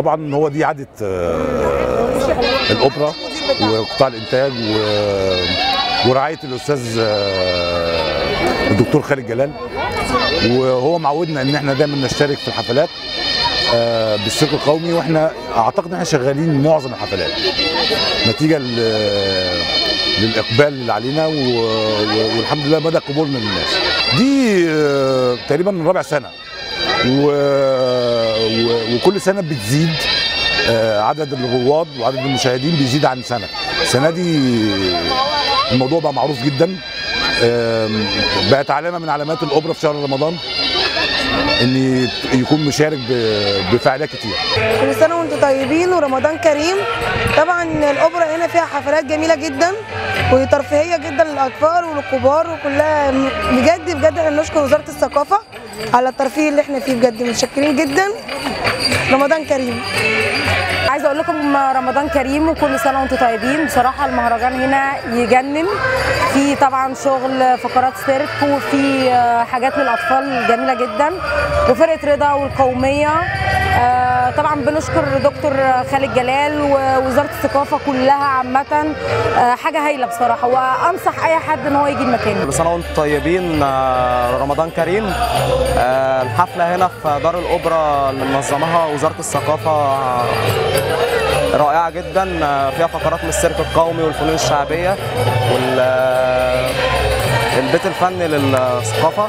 طبعا هو دي عاده آه، الاوبرا وقطاع الانتاج و- ورعايه الاستاذ آه، الدكتور خالد جلال وهو معودنا ان احنا دايما نشترك في الحفلات آه، بالسيرك القومي واحنا اعتقد ان احنا شغالين معظم الحفلات نتيجه ل- للاقبال اللي علينا و- و- والحمد لله مدى قبولنا للناس دي آه، تقريبا رابع سنه و... و... وكل سنه بتزيد آه، عدد الرواد وعدد المشاهدين بيزيد عن سنه السنه دي الموضوع بقى معروف جدا آم، بقت علامه من علامات الاوبرا في شهر رمضان ان يكون مشارك ب- بفعاليات كتير كل سنه وانتم طيبين ورمضان كريم طبعا الاوبرا هنا فيها حفلات جميله جدا وترفيهيه جدا للاطفال وللكبار وكلها بجد بجد احنا بنشكر وزاره الثقافه على الترفيه اللي احنا فيه بجد متشكرين جدا رمضان كريم عايزه اقول لكم رمضان كريم وكل سنه وانتم طيبين بصراحه المهرجان هنا يجنن في طبعا شغل فقرات سيرك وفي آه، حاجات للاطفال جميله جدا وفرقه رضا والقوميه آه، طبعا بنشكر دكتور خالد جلال ووزاره الثقافه كلها عامه آه، حاجه هايله بصراحه وانصح اي حد ان هو يجي المكان كل سنه وانتم طيبين آه، رمضان كريم آه، الحفله هنا في دار الاوبرا اللي منظمها وزاره الثقافه آه، رائعه جدا آه، فيها فقرات من السيرك القومي والفنون الشعبيه وال آه، البيت الفني للثقافه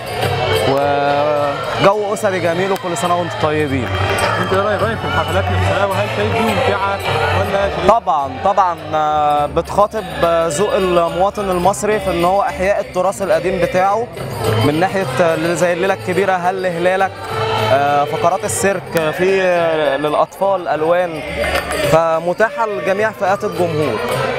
وجو اسري جميل وكل سنه وانتم طيبين انت ايه رايك رايك في الحفلات نفسها وهل شايف دي ممتعه ولا شايف طبعا طبعا آه، بتخاطب آه، ذوق المواطن المصري في ان هو احياء التراث القديم بتاعه من ناحيه آه، زي الليله الكبيره هل هلالك آه، فقرات السيرك آه، في آه، للاطفال الوان فمتاحه لجميع فئات الجمهور